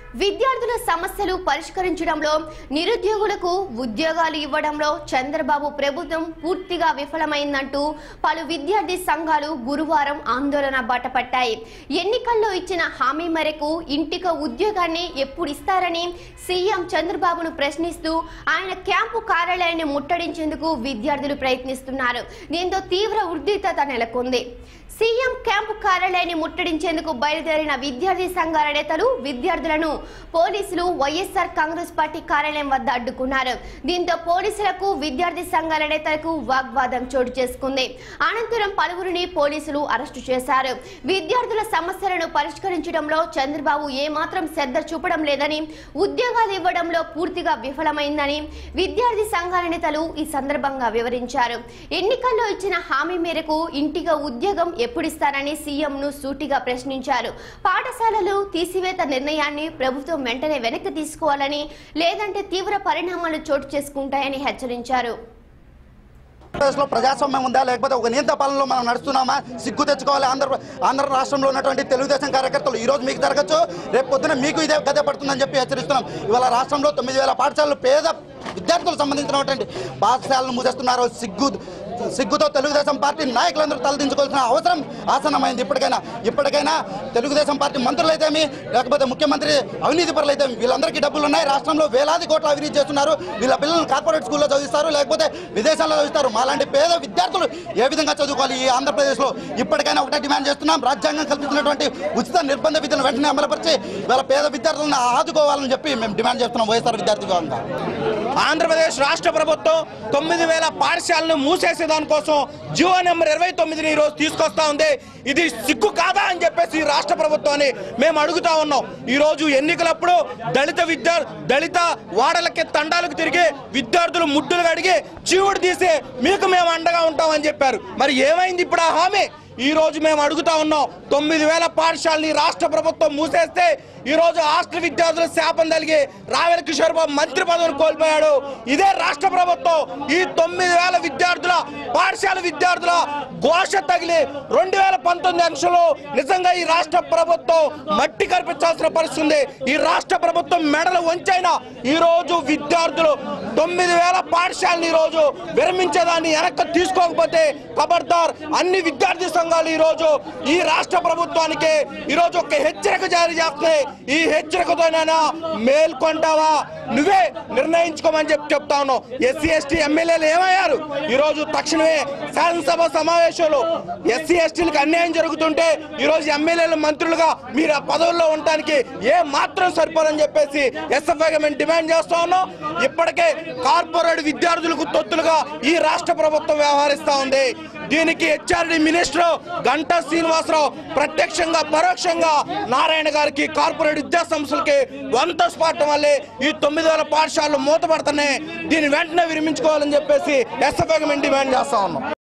విద్యార్థుల సమస్యలు పరిష్కరించడంలో నిరుద్యోగులకు ఉద్యోగాలు ఇవ్వడంలో చంద్రబాబు ప్రభుత్వం పూర్తిగా విఫలమైందంటూ పలు విద్యార్థి సంఘాలు గురువారం ఆందోళన బాటపట్టాయి ఎన్నికల్లో ఇచ్చిన హామీ మేరకు ఇంటికి ఉద్యోగాన్ని ఎప్పుడు ఇస్తారని సీఎం చంద్రబాబును ప్రశ్నిస్తూ ఆయన క్యాంపు కార్యాలయాన్ని ముట్టడించేందుకు విద్యార్థులు ప్రయత్నిస్తున్నారు దీంతో తీవ్ర ఉద్రిక్తత నెలకొంది సీఎం క్యాంపు కార్యాలయాన్ని ముట్టడించేందుకు బయలుదేరిన విద్యార్థి సంఘాల నేతలు విద్యార్థులను పోలీసులు వైఎస్ఆర్ కాంగ్రెస్ పార్టీ కార్యాలయం వద్ద అడ్డుకున్నారు దీంతో పోలీసులకు విద్యార్థి సంఘాల నేతలకు వాగ్వాదం చోటు చేసుకుంది అనంతరం పలువురిని పోలీసులు అరెస్టు చేశారు విద్యార్థుల సమస్యలను పరిష్కరించడంలో చంద్రబాబు ఏమాత్రం శ్రద్ధ చూపడం లేదని ఉద్యోగాలు ఇవ్వడంలో పూర్తిగా విఫలమైందని విద్యార్థి సంఘాల నేతలు ఈ సందర్భంగా వివరించారు ఎన్నికల్లో ఇచ్చిన హామీ మేరకు ఇంటిగా ఉద్యోగం ఎప్పుడిస్తారని సీఎంను సూటిగా ప్రశ్నించారు పాఠశాలలు తీసివేత నిర్ణయాన్ని ప్రభుత్వం వెంటనే వెనక్కి తీసుకోవాలని లేదంటే తీవ్ర పరిణామాలు చోటు చేసుకుంటాయని హెచ్చరించారు ఆంధ్రప్రదేశ్లో ప్రజాస్వామ్యం ఉందా లేకపోతే ఒక నియంత్ర పాలనలో మనం నడుస్తున్నామా సిగ్గు తెచ్చుకోవాలి ఆంధ్ర ఆంధ్ర రాష్ట్రంలో ఉన్నటువంటి తెలుగుదేశం కార్యకర్తలు ఈ రోజు మీకు జరగచ్చు రేపు పొద్దున మీకు ఇదే గదే పడుతుందని చెప్పి హెచ్చరిస్తున్నాం ఇవాళ రాష్ట్రంలో తొమ్మిది వేల పాఠశాలలు పేద విద్యార్థులకు సంబంధించినటువంటి పాఠశాలను మూసేస్తున్నారు సిగ్గు సిగ్గుతో తెలుగుదేశం పార్టీ నాయకులందరూ తలదించుకోవాల్సిన అవసరం ఆసనమైంది ఇప్పటికైనా ఇప్పటికైనా తెలుగుదేశం పార్టీ మంత్రులైతేమి లేకపోతే ముఖ్యమంత్రి అవినీతి పరులైతే వీళ్ళందరికీ డబ్బులు ఉన్నాయి రాష్ట్రంలో వేలాది కోట్ల అవినీతి చేస్తున్నారు వీళ్ళ పిల్లలను కార్పొరేట్ స్కూల్లో చదివిస్తారు లేకపోతే విదేశాల్లో చదివిస్తారు మాలాంటి పేద విద్యార్థులు ఏ విధంగా చదువుకోవాలి ఈ ఆంధ్రప్రదేశ్లో ఇప్పటికైనా ఒకటే డిమాండ్ చేస్తున్నాం రాజ్యాంగం కల్పించినటువంటి ఉచిత నిర్బంధ విధులను వెంటనే అమలుపరిచి వీళ్ళ పేద విద్యార్థులను ఆదుకోవాలని చెప్పి మేము డిమాండ్ చేస్తున్నాం వైఎస్ఆర్ విద్యార్థి విభాగంగా ఆంధ్రప్రదేశ్ రాష్ట్ర ప్రభుత్వం తొమ్మిది వేల పాఠశాలను మూసేసే దానికోసం జియో నెంబర్ ఇరవై తొమ్మిదిని ఈరోజు తీసుకొస్తా ఉంది ఇది సిగ్గు కాదా అని చెప్పేసి ఈ రాష్ట్ర ప్రభుత్వాన్ని మేము అడుగుతా ఉన్నాం ఈ రోజు ఎన్నికలప్పుడు దళిత విద్యా దళిత వాడలకి తండాలకు తిరిగి విద్యార్థులు ముడ్డులు కడిగి చీవుడు తీసి మీకు మేము అండగా ఉంటామని చెప్పారు మరి ఏమైంది ఇప్పుడు ఆ హామీ ఈ రోజు మేము అడుగుతా ఉన్నాం తొమ్మిది వేల పాఠశాలని రాష్ట్ర ప్రభుత్వం మూసేస్తే ఈ రోజు హాస్టల్ విద్యార్థులు శాపం కలిగి రావెల కిషోర్ బాబు మంత్రి పదవిని కోల్పోయాడు ఇదే రాష్ట్ర ప్రభుత్వం ఈ తొమ్మిది వేల విద్యార్థుల పాఠశాల విద్యార్థుల ఘోష తగిలి రెండు వేల పంతొమ్మిది అంశంలో నిజంగా ఈ రాష్ట్ర ప్రభుత్వం మట్టి కల్పించాల్సిన పరిస్థితి ఉంది ఈ రాష్ట్ర ప్రభుత్వం మెడలు వంచైనా ఈ రోజు విద్యార్థులు తొమ్మిది వేల పాఠశాలని ఈ రోజు విరమించేదాన్ని వెనక్కి తీసుకోకపోతే ఖబర్దార్ అన్ని విద్యార్థి సంఘాలు ఈ రోజు ఈ రాష్ట్ర ప్రభుత్వానికి ఈ రోజు ఒక హెచ్చరిక జారీ చేస్తున్నాయి ఈ హెచ్చరికతోనైనా మేల్కొంటావా నువ్వే నిర్ణయించుకోమని చెప్పి చెప్తా ఉన్నావు ఎస్సీ ఎస్టీ ఎమ్మెల్యేలు ఏమయ్యారు ఈ రోజు తక్షణమే శాసనసభ సమావేశంలో ఎస్సీ ఎస్టీలకు అన్యాయం జరుగుతుంటే ఈ రోజు ఎమ్మెల్యేలు మంత్రులుగా మీరు ఆ పదవుల్లో ఉండటానికి ఏ మాత్రం సరిపోదని చెప్పేసి ఎస్ఎఫ్ఐగా మేము డిమాండ్ చేస్తా ఉన్నాం ఇప్పటికే కార్పొరేట్ విద్యార్థులకు తొత్తులుగా ఈ రాష్ట్ర ప్రభుత్వం వ్యవహరిస్తా ఉంది దీనికి హెచ్ఆర్డి మినిస్టర్ గంటా శ్రీనివాసరావు ప్రత్యక్షంగా పరోక్షంగా నారాయణ గారికి కార్పొరేట్ విద్యా సంస్థలకి వంత స్పాటం వల్లే ఈ తొమ్మిది వేల పాఠశాలలు మూతపడుతున్నాయి దీన్ని వెంటనే విరమించుకోవాలని చెప్పేసి ఎస్ఎఫ్ఐగా మేము డిమాండ్ చేస్తా ఉన్నాం